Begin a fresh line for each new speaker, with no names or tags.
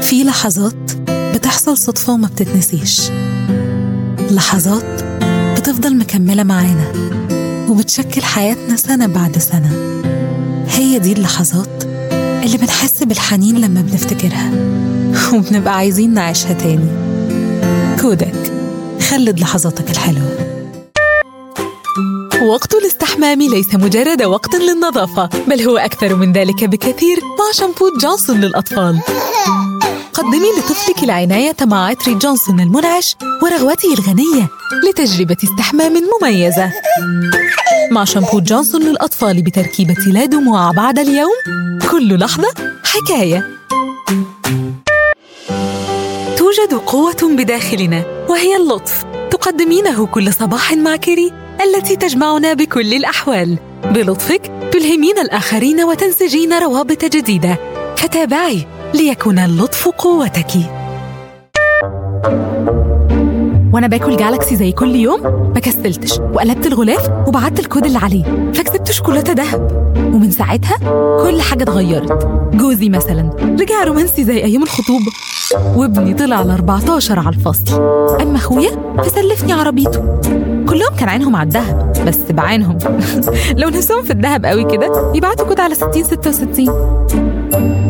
في لحظات بتحصل صدفة وما بتتنسيش لحظات بتفضل مكملة معانا وبتشكل حياتنا سنة بعد سنة هي دي اللحظات اللي بنحس بالحنين لما بنفتكرها وبنبقى عايزين نعيشها تاني كودك خلد لحظاتك الحلوه
وقت الاستحمام ليس مجرد وقت للنظافة بل هو أكثر من ذلك بكثير مع شامبو جونسون للأطفال قدمي لطفلك العناية مع عطر جونسون المنعش ورغوته الغنية لتجربة استحمام مميزة مع شامبو جونسون للأطفال بتركيبة لا دموع بعد اليوم كل لحظة حكاية توجد قوة بداخلنا وهي اللطف تقدمينه كل صباح مع كيري التي تجمعنا بكل الأحوال بلطفك تلهمين الآخرين وتنسجين روابط جديدة فتابعي ليكون اللطف قوتك وانا باكل جالكسي زي كل يوم ما كسلتش وقلبت الغلاف وبعت الكود اللي عليه فكسبت شوكولاته دهب ومن ساعتها كل حاجه اتغيرت جوزي مثلا رجع رومانسي زي ايام الخطوبه وابني طلع ل 14 على الفصل اما اخويا فسلفني عربيته كلهم كان عينهم على الذهب بس بعينهم لو نفسهم في الذهب قوي كده يبعتوا كود على 60 66